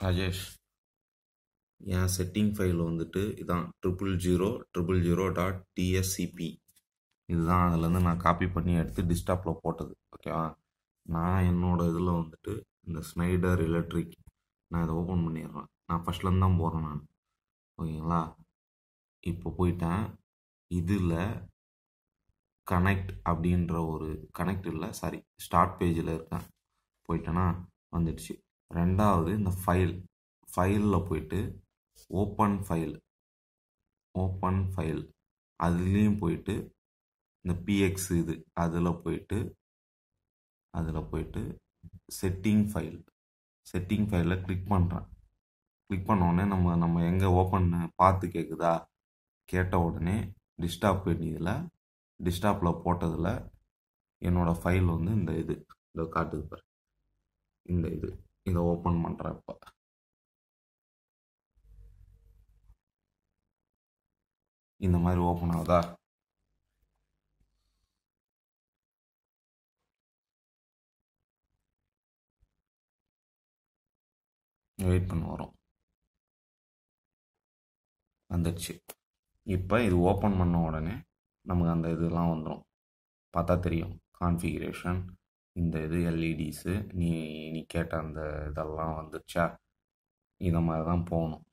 ராஜேஷ் என் setting file வந்துட்டு இதான் triple zero triple zero dot DSCP இதுதான் அதுலேருந்து நான் காப்பி பண்ணி எடுத்து டிஸ்டாப்பில் போட்டது ஓகேவா நான் என்னோட இதில் வந்துட்டு இந்த ஸ்னைடர் எலக்ட்ரிக் நான் இதை ஓப்பன் பண்ணிடுறேன் நான் ஃபஸ்ட்லேருந்து தான் போகிறேன் நான் ஓகேங்களா இப்போ போயிட்டேன் இதில் கனெக்ட் அப்படின்ற ஒரு கனெக்ட் இல்லை சாரி ஸ்டார்ட் பேஜில் இருக்கேன் போயிட்டேன்னா வந்துடுச்சு ரெண்டாவது இந்த ஃபைல் ஃபைலில் போயிட்டு ஓப்பன் ஃபைல் ஓப்பன் ஃபைல் அதுலேயும் போயிட்டு இந்த பிஎக்ஸ் இது அதில் போயிட்டு அதில் போயிட்டு செட்டிங் ஃபைல் செட்டிங் ஃபைலில் கிளிக் பண்ணுறேன் கிளிக் பண்ண உடனே நம்ம நம்ம எங்கே ஓப்பன் பார்த்து கேட்குதா கேட்ட உடனே டிஸ்டாப் வேண்டியதில் டிஸ்டாப்பில் போட்டதில் என்னோடய ஃபைல் வந்து இந்த இது இதை காட்டுது பாரு இந்த இது இதை ஓப்பன் பண்ணுறேன் இப்போ இந்த மாதிரி ஓப்பன் ஆகுதா வெயிட் பண்ண வரும் வந்துடுச்சு இப்போ இது ஓப்பன் பண்ண உடனே நமக்கு அந்த இதெல்லாம் வந்துடும் பார்த்தா தெரியும் கான்ஃபிகரேஷன் இந்த இது எல்இடிஸு நீ நீ கேட்ட அந்த இதெல்லாம் வந்துச்சா இதை மாதிரி தான் போகணும்